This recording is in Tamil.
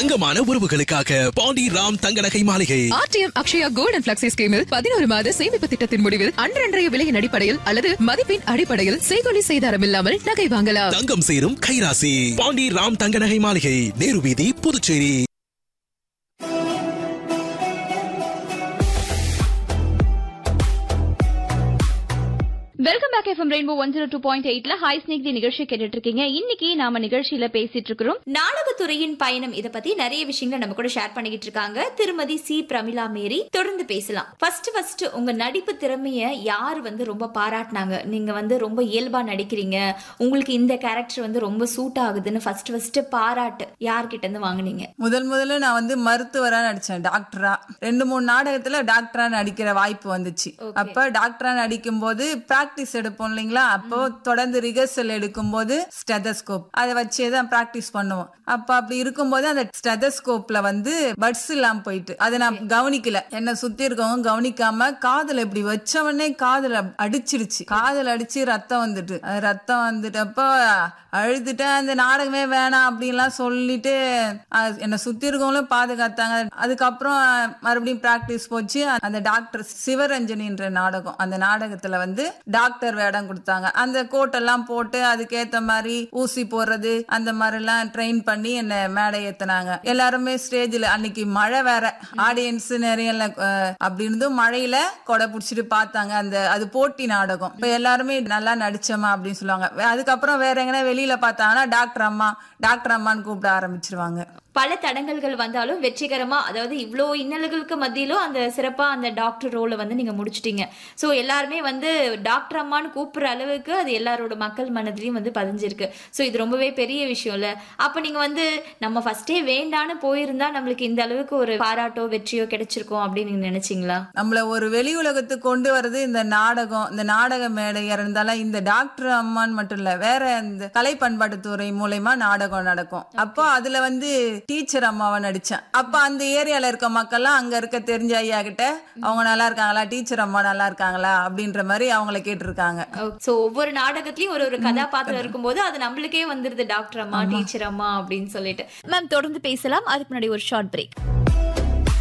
தங்கமான உறவுகளுக்காக பாண்டி ராம் தங்க நகை மாளிகை RTM Akshaya gold and flexi ஸ்கீமில் பதினோரு மாத சேமிப்பு திட்டத்தின் முடிவில் அன்றன்றைய விலையின் அடிப்படையில் அல்லது மதிப்பின் அடிப்படையில் செய்கொலி செய்தாரம் இல்லாமல் நகை வாங்கலாம் தங்கம் சேரும் கைராசி பாண்டி ராம் தங்க நகை மாளிகை நேரு வீதி Puducherry welcome back FM rainbow one zero two point எயிட்ல ஹாய் ஸ்னேக் தி நிகழ்ச்சி கேட்டுட்டு இருக்கீங்க இன்னைக்கு நாம நிகழ்ச்சியில பேசிட்டு இருக்கிறோம் நாடகத்துறையின் பயணம் இத பத்தி நிறைய விஷயங்களை நம்ம கூட ஷேர் பண்ணிக்கிட்டு இருக்காங்க திருமதி சி பிரமிளா மேரி தொடர்ந்து பேசலாம் ஃபர்ஸ்ட் ஃபர்ஸ்ட் உங்க நடிப்பு திறமைய யார் வந்து ரொம்ப பாராட்டினாங்க நீங்க வந்து ரொம்ப இயல்பா நடிக்கிறீங்க உங்களுக்கு இந்த கேரக்டர் வந்து ரொம்ப சூட் ஆகுதுன்னு ஃபர்ஸ்ட் ஃபர்ஸ்ட் பாராட்டு யார்கிட்ட இருந்து வாங்குனீங்க முதல் முதல்ல நான் வந்து மருத்துவரா நடிச்சேன் டாக்டரா ரெண்டு மூணு நாடகத்துல டாக்டரா நடிக்கிற வாய்ப்பு வந்துச்சு அப்ப டாக்டரா நடிக்கும் போது பிராக்டிஸ் எடுப்போம் இல்லைங்களா அப்போ தொடர்ந்து ரிகர்சல் எடுக்கும் போது ஸ்டெதஸ்கோப் அதை வச்சே தான் பிராக்டிஸ் பண்ணுவோம் அப்ப அப்படி இருக்கும்போது அந்த ஸ்டெதஸ்கோப்ல வந்து பட்ஸ் இல்லாம போயிட்டு அதை நான் கவனிக்கல என்ன சுத்தி இருக்கவங்க கவனிக்காம காதுல இப்படி வச்சவனே காதுல அடிச்சிருச்சு காதுல அடிச்சு ரத்தம் வந்துட்டு அது ரத்தம் வந்துட்டப்போ அழுதுட்டேன் அந்த நாடகமே வேணாம் அப்படின்லாம் சொல்லிட்டு அஹ், என்னை சுத்தி இருக்கவங்களும் பாதுகாத்தாங்க அதுக்கப்புறம் மறுபடியும் பிராக்டிஸ் போச்சு அந்த டாக்டர் சிவரஞ்சனின்ற நாடகம் அந்த நாடகத்துல வந்து டாக்டர் வேடம் கொடுத்தாங்க அந்த கோட்டெல்லாம் போட்டு அதுக்கேத்த மாதிரி ஊசி போடுறது அந்த மாதிரி எல்லாம் ட்ரெயின் பண்ணி என்ன மேடை ஏத்துனாங்க எல்லாருமே ஸ்டேஜ்ல அன்னைக்கு மழை வேற ஆடியன்ஸ் நிறைய இல்ல, அஹ், அப்படி இருந்தும் மழையில கொடை பிடிச்சிட்டு பார்த்தாங்க அந்த அது போட்டி நாடகம் இப்ப எல்லாருமே நல்லா நடிச்சோமா அப்படின்னு சொல்லுவாங்க வே- அதுக்கப்புறம் வேற எங்கன்னா வெளியில பார்த்தாங்கன்னா டாக்டர் அம்மா டாக்டர் அம்மான்னு கூப்பிட ஆரம்பிச்சிருவாங்க பல தடங்கல்கள் வந்தாலும் வெற்றிகரமா அதாவது இவ்வளோ இன்னல்களுக்கு மத்தியிலும் அந்த சிறப்பா அந்த டாக்டர் ரோலை வந்து நீங்க முடிச்சிட்டீங்க ஸோ எல்லாருமே வந்து டாக்டர் அம்மான்னு கூப்பிடுற அளவுக்கு அது எல்லாரோட மக்கள் மனதிலையும் வந்து பதிஞ்சிருக்கு ஸோ இது ரொம்பவே பெரிய விஷயம் இல்ல அப்ப நீங்க வந்து நம்ம ஃபர்ஸ்டே வேண்டான்னு போயிருந்தா நம்மளுக்கு இந்த அளவுக்கு ஒரு பாராட்டோ வெற்றியோ கிடைச்சிருக்கும் அப்படின்னு நீங்க நினைச்சீங்களா நம்மள ஒரு வெளி உலகத்துக்கு கொண்டு வர்றது இந்த நாடகம் இந்த நாடக மேடையா இருந்தாலும் இந்த டாக்டர் அம்மான்னு மட்டும் இல்ல வேற இந்த கலை பண்பாட்டுத்துறை மூலயமா நாடகம் நடக்கும் அப்போ அதுல வந்து டீச்சர் அம்மாவை நடிச்சேன் அப்ப அந்த ஏரியால இருக்க மக்கள்லாம் அங்க இருக்க தெரிஞ்ச ஐயா கிட்ட அவங்க நல்லா இருக்காங்களா டீச்சர் அம்மா நல்லா இருக்காங்களா அப்படின்ற மாதிரி அவங்கள கேட்டிருக்காங்க ஸோ ஒவ்வொரு நாடகத்திலயும் ஒரு ஒரு கதாபாத்திரம் இருக்கும்போது அது நம்மளுக்கே வந்துருது டாக்டர் அம்மா டீச்சர் அம்மா அப்படின்னு சொல்லிட்டு மேம் தொடர்ந்து பேசலாம் அதுக்கு முன்னாடி ஒரு ஷார்ட் பிரேக்